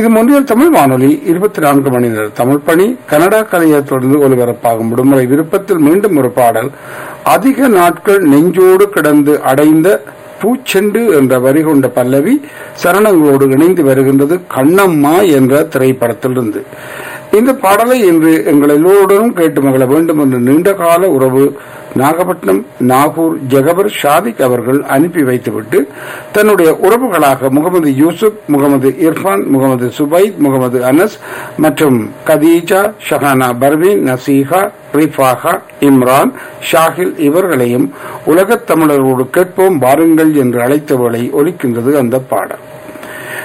இது மொன்றியல் தமிழ் வானொலி இருபத்தி நான்கு மணி நேர தமிழ் பணி கனடா கலையை தொடர்ந்து ஒலிபரப்பாகும் விடுமுறை விருப்பத்தில் மீண்டும் ஒரு பாடல் அதிக நாட்கள் நெஞ்சோடு கிடந்து அடைந்த பூச்செண்டு என்ற வரி கொண்ட பல்லவி சரணங்களோடு இணைந்து வருகின்றது கண்ணம்மா என்ற திரைப்படத்திலிருந்து இந்த பாடலை இன்று எங்கள் எல்லோருடனும் கேட்டு மகள வேண்டும் என்ற நீண்டகால உறவு நாகப்பட்டினம் நாகூர் ஜெகபர் ஷாதிக் அவர்கள் அனுப்பி வைத்துவிட்டு தன்னுடைய உறவுகளாக முகமது யூசுப் முகமது இர்ஃபான் முகமது சுபைத் முகமது அனஸ் மற்றும் கதீஜா ஷஹானா பர்வீன் நசீஹா ரிஃபாஹா இம்ரான் ஷாஹில் இவர்களையும் உலகத் தமிழர்களோடு கேட்போம் வாருங்கள் என்று அழைத்தவர்களை ஒலிக்கின்றது அந்த பாடல்